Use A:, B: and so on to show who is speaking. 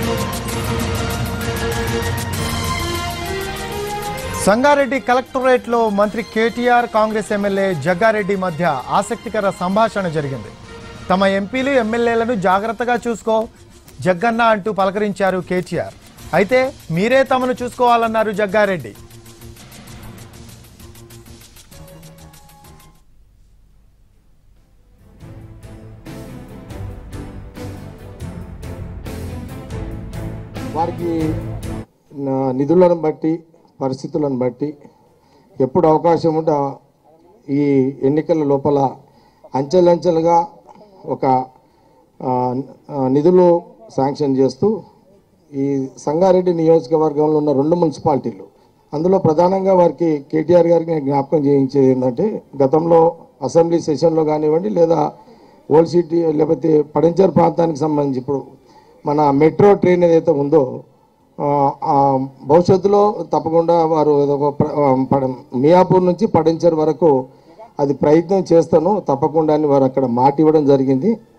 A: సంగారెడ్డి కలెక్టరేట్లో మంత్రి కేటీఆర్ కాంగ్రెస్ ఎమ్మెల్యే జగ్గారెడ్డి మధ్య ఆసక్తికర సంభాషణ జరిగింది తమ ఎంపీలు ఎమ్మెల్యేలను జాగ్రత్తగా చూసుకో జగ్గన్న అంటూ పలకరించారు కేటీఆర్ అయితే మీరే తమను చూసుకోవాలన్నారు జగ్గారెడ్డి
B: వారికి నా- నిధులను బట్టి పరిస్థితులను బట్టి ఎప్పుడు అవకాశం ఉంటే ఆ- ఈ ఎన్నికల లోపల అంచెలంచెలుగా ఒక ఆ, ఆ, నిధులు శాంక్షన్ చేస్తూ ఈ సంగారెడ్డి నియోజకవర్గంలో ఉన్న రెండు మున్సిపాలిటీలు అందులో ప్రధానంగా వారికి కేటీఆర్ గారికి నేను జ్ఞాపకం చేయించేది ఏంటంటే గతంలో అసెంబ్లీ సెషన్లో కానివ్వండి లేదా ఓల్డ్ సిటీ లేకపోతే పడంచర్ ప్రాంతానికి సంబంధించి ఇప్పుడు మన మెట్రో ట్రైన్ ఏదైతే ఉందో ఆ, ఆ భవిష్యత్తులో తప్పకుండా వారు ఏదో ఒక ప్ర- ఆ, పడ- మియాపూర్ నుంచి పడంచర్ వరకు అది ప్రయత్నం చేస్తాను తప్పకుండా అని వారు అక్కడ మాట ఇవ్వడం జరిగింది